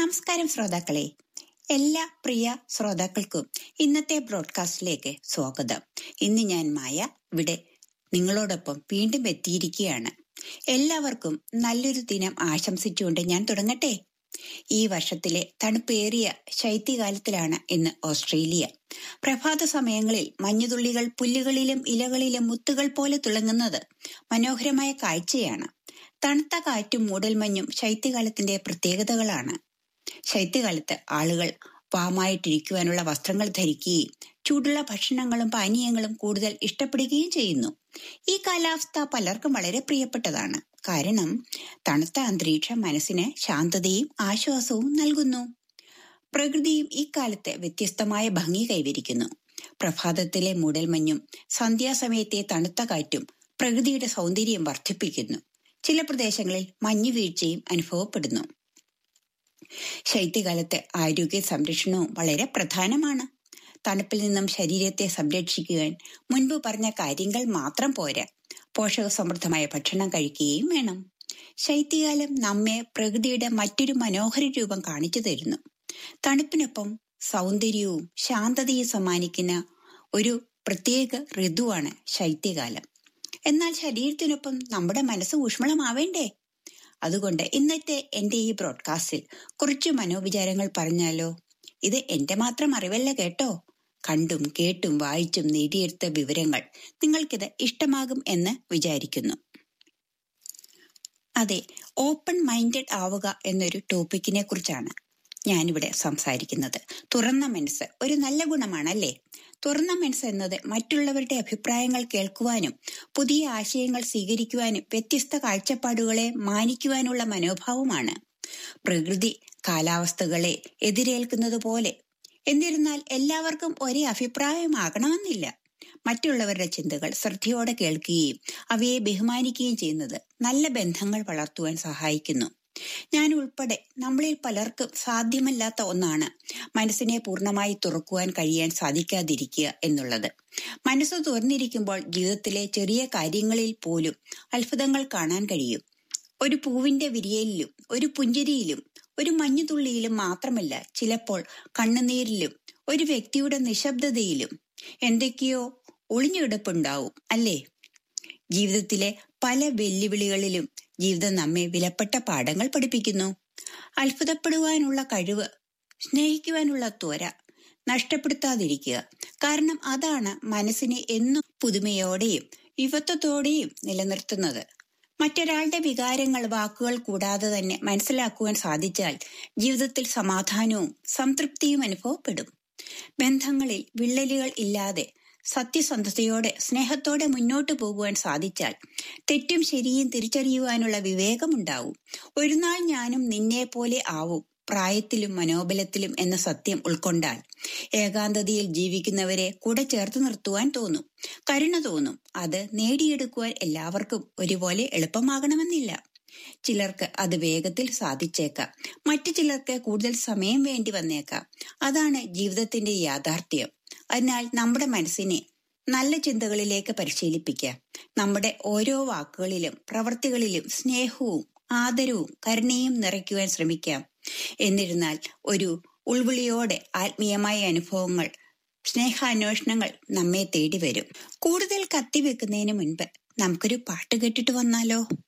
നമസ്കാരം ശ്രോതാക്കളെ എല്ലാ പ്രിയ ശ്രോതാക്കൾക്കും ഇന്നത്തെ ബ്രോഡ്കാസ്റ്റിലേക്ക് സ്വാഗതം ഇന്ന് ഞാൻ മായ ഇവിടെ നിങ്ങളോടൊപ്പം വീണ്ടും എത്തിയിരിക്കുകയാണ് എല്ലാവർക്കും നല്ലൊരു ദിനം ആശംസിച്ചുകൊണ്ട് ഞാൻ തുടങ്ങട്ടെ ഈ വർഷത്തിലെ തണുപ്പേറിയ ശൈത്യകാലത്തിലാണ് ഇന്ന് ഓസ്ട്രേലിയ പ്രഭാത സമയങ്ങളിൽ മഞ്ഞുതുള്ളികൾ പുല്ലുകളിലും ഇലകളിലും മുത്തുകൾ പോലെ തിളങ്ങുന്നത് മനോഹരമായ കാഴ്ചയാണ് തണുത്ത കാറ്റും മൂടൽമഞ്ഞും ശൈത്യകാലത്തിന്റെ പ്രത്യേകതകളാണ് ശൈത്യകാലത്ത് ആളുകൾ വാമായിട്ടിരിക്കുവാനുള്ള വസ്ത്രങ്ങൾ ധരിക്കുകയും ചൂടുള്ള ഭക്ഷണങ്ങളും പാനീയങ്ങളും കൂടുതൽ ഇഷ്ടപ്പെടുകയും ചെയ്യുന്നു ഈ കാലാവസ്ഥ പലർക്കും വളരെ പ്രിയപ്പെട്ടതാണ് കാരണം തണുത്ത അന്തരീക്ഷം മനസ്സിന് ശാന്തതയും ആശ്വാസവും നൽകുന്നു പ്രകൃതിയും ഈ കാലത്ത് വ്യത്യസ്തമായ ഭംഗി കൈവരിക്കുന്നു പ്രഭാതത്തിലെ മൂടൽമഞ്ഞും സന്ധ്യാസമയത്തെ തണുത്ത കാറ്റും പ്രകൃതിയുടെ സൗന്ദര്യം വർദ്ധിപ്പിക്കുന്നു ചില പ്രദേശങ്ങളിൽ മഞ്ഞുവീഴ്ചയും അനുഭവപ്പെടുന്നു ശൈത്യകാലത്ത് ആരോഗ്യ സംരക്ഷണവും വളരെ പ്രധാനമാണ് തണുപ്പിൽ നിന്നും ശരീരത്തെ സംരക്ഷിക്കുവാൻ മുൻപ് പറഞ്ഞ കാര്യങ്ങൾ മാത്രം പോരാ പോഷകസമൃദ്ധമായ ഭക്ഷണം കഴിക്കുകയും വേണം ശൈത്യകാലം നമ്മെ പ്രകൃതിയുടെ മറ്റൊരു മനോഹര രൂപം കാണിച്ചു തരുന്നു തണുപ്പിനൊപ്പം സൗന്ദര്യവും ശാന്തതയും സമ്മാനിക്കുന്ന ഒരു പ്രത്യേക ഋതുവാണ് ശൈത്യകാലം എന്നാൽ ശരീരത്തിനൊപ്പം നമ്മുടെ മനസ്സ് ഊഷ്മളമാവേണ്ടേ അതുകൊണ്ട് ഇന്നത്തെ എന്റെ ഈ ബ്രോഡ്കാസ്റ്റിൽ കുറച്ച് മനോവിചാരങ്ങൾ പറഞ്ഞാലോ ഇത് എന്റെ മാത്രം അറിവല്ല കേട്ടോ കണ്ടും കേട്ടും വായിച്ചും നേടിയെടുത്ത വിവരങ്ങൾ നിങ്ങൾക്കിത് ഇഷ്ടമാകും എന്ന് വിചാരിക്കുന്നു അതെ ഓപ്പൺ മൈൻഡഡ് ആവുക എന്നൊരു ടോപ്പിക്കിനെ കുറിച്ചാണ് ഞാനിവിടെ സംസാരിക്കുന്നത് തുറന്ന മനസ്സ് ഒരു നല്ല ഗുണമാണല്ലേ തുറന്ന മനസ്സ് എന്നത് മറ്റുള്ളവരുടെ അഭിപ്രായങ്ങൾ കേൾക്കുവാനും പുതിയ ആശയങ്ങൾ സ്വീകരിക്കുവാനും വ്യത്യസ്ത കാഴ്ചപ്പാടുകളെ മാനിക്കുവാനുള്ള മനോഭാവമാണ് പ്രകൃതി കാലാവസ്ഥകളെ എതിരേൽക്കുന്നത് പോലെ എന്നിരുന്നാൽ എല്ലാവർക്കും ഒരേ അഭിപ്രായമാകണമെന്നില്ല മറ്റുള്ളവരുടെ ചിന്തകൾ ശ്രദ്ധയോടെ കേൾക്കുകയും അവയെ ബഹുമാനിക്കുകയും ചെയ്യുന്നത് നല്ല ബന്ധങ്ങൾ വളർത്തുവാൻ സഹായിക്കുന്നു ഞാൻ ഉൾപ്പെടെ നമ്മളിൽ പലർക്കും സാധ്യമല്ലാത്ത ഒന്നാണ് മനസ്സിനെ പൂർണ്ണമായി തുറക്കുവാൻ കഴിയാൻ സാധിക്കാതിരിക്കുക എന്നുള്ളത് മനസ്സ് തുറന്നിരിക്കുമ്പോൾ ജീവിതത്തിലെ ചെറിയ കാര്യങ്ങളിൽ പോലും അത്ഭുതങ്ങൾ കാണാൻ കഴിയും ഒരു പൂവിന്റെ വിരിയലിലും ഒരു പുഞ്ചിരിയിലും ഒരു മഞ്ഞുതുള്ളിയിലും മാത്രമല്ല ചിലപ്പോൾ കണ്ണുനീരിലും ഒരു വ്യക്തിയുടെ നിശബ്ദതയിലും എന്തൊക്കെയോ ഒളിഞ്ഞുകിടപ്പുണ്ടാവും അല്ലേ ജീവിതത്തിലെ പല വെല്ലുവിളികളിലും ജീവിതം നമ്മെ വിലപ്പെട്ട പാഠങ്ങൾ പഠിപ്പിക്കുന്നു അത്ഭുതപ്പെടുവാനുള്ള കഴിവ് സ്നേഹിക്കുവാനുള്ള ത്വര നഷ്ടപ്പെടുത്താതിരിക്കുക കാരണം അതാണ് മനസ്സിനെ എന്നും പുതുമയോടെയും യുവത്വത്തോടെയും നിലനിർത്തുന്നത് മറ്റൊരാളുടെ വികാരങ്ങൾ വാക്കുകൾ കൂടാതെ തന്നെ മനസ്സിലാക്കുവാൻ സാധിച്ചാൽ ജീവിതത്തിൽ സമാധാനവും സംതൃപ്തിയും അനുഭവപ്പെടും ബന്ധങ്ങളിൽ വിള്ളലുകൾ ഇല്ലാതെ സത്യസന്ധതയോടെ സ്നേഹത്തോടെ മുന്നോട്ട് പോകുവാൻ സാധിച്ചാൽ തെറ്റും ശരിയും തിരിച്ചറിയുവാനുള്ള വിവേകമുണ്ടാവും ഒരു നാൾ ഞാനും നിന്നെ പോലെ ആവും പ്രായത്തിലും മനോബലത്തിലും എന്ന സത്യം ഉൾക്കൊണ്ടാൽ ഏകാന്തതയിൽ ജീവിക്കുന്നവരെ കൂടെ ചേർത്ത് നിർത്തുവാൻ തോന്നും കരുണ തോന്നും അത് നേടിയെടുക്കുവാൻ എല്ലാവർക്കും ഒരുപോലെ എളുപ്പമാകണമെന്നില്ല ചിലർക്ക് അത് വേഗത്തിൽ സാധിച്ചേക്കാം മറ്റു ചിലർക്ക് കൂടുതൽ സമയം വേണ്ടി വന്നേക്കാം അതാണ് ജീവിതത്തിന്റെ യാഥാർത്ഥ്യം അതിനാൽ നമ്മുടെ മനസ്സിനെ നല്ല ചിന്തകളിലേക്ക് പരിശീലിപ്പിക്കാം നമ്മുടെ ഓരോ വാക്കുകളിലും പ്രവൃത്തികളിലും സ്നേഹവും ആദരവും കരുണയും നിറയ്ക്കുവാൻ ശ്രമിക്കാം എന്നിരുന്നാൽ ഒരു ഉൾവിളിയോടെ ആത്മീയമായ അനുഭവങ്ങൾ സ്നേഹാന്വേഷണങ്ങൾ നമ്മെ തേടി വരും കൂടുതൽ കത്തിവെക്കുന്നതിന് മുൻപ് നമുക്കൊരു പാട്ട് കേട്ടിട്ട് വന്നാലോ